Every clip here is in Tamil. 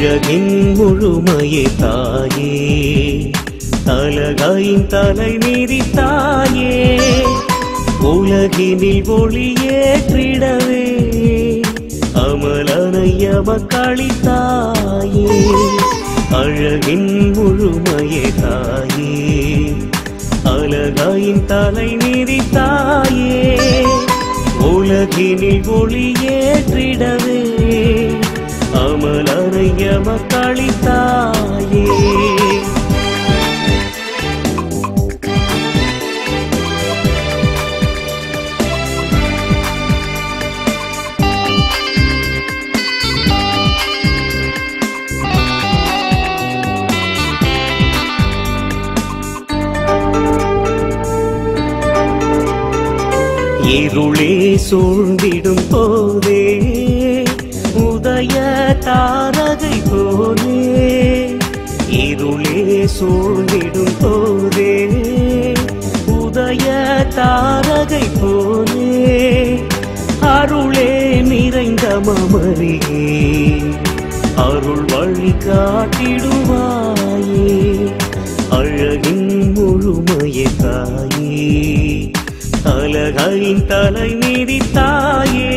அழகின் முழுமையே தாயே அழகாயின் தலை மீறி தாயே உலகினில் ஒளியேற்றிடவே அமலனையம தாயே அழகின் முழுமையே தாயே அழகாயின் தலை மீறி தாயே உலகினில் ஒளியேற்றிடவே அமலனையம தாயே இருளே சூழ்ந்திடும் போதே உதய தாரகை போலே இருளே சூழ்ந்திடும் போதே உதய தாரகை போலே அருளே நிறைந்த மமரியே அருள் வழி காட்டிடுவாயே அழகின் முழுமையை தாயே அழகாயின் தலை மீறி தாயே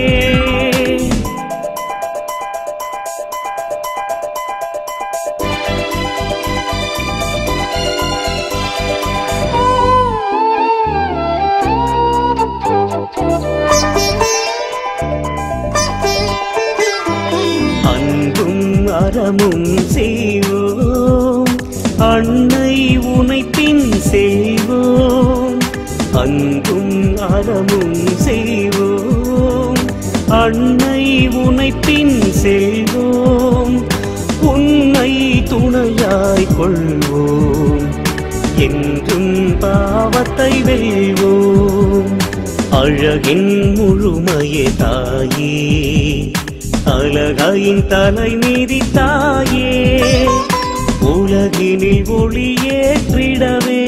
அன்பும் அறமும் செய்வோம் அன்னை உனை பின் செய்வோம் அன்பும் அறமும் செய்வோம் அன்னை உனை பின் செல்வோம் உன்னை துணையாய் கொள்வோம் என்றும் பாவத்தை வெல்வோம் அழகின் முழுமையே தாயே அழகாயின் தலை மீறி தாயே உலகினில் ஒளியேற்றிடவே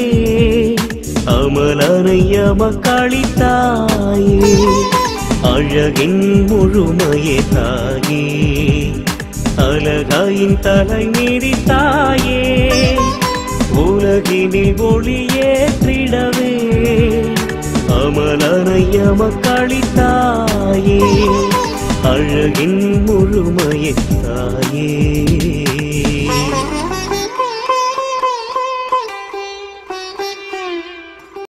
அமலனையம தாயே அழகின் முழுமையே தாயே அழகாயின் தலை மீறி தாயே உலகினில் ஒளியேற்றிடவே அமலனையம தாயே அழகின் முழுமையே தாயே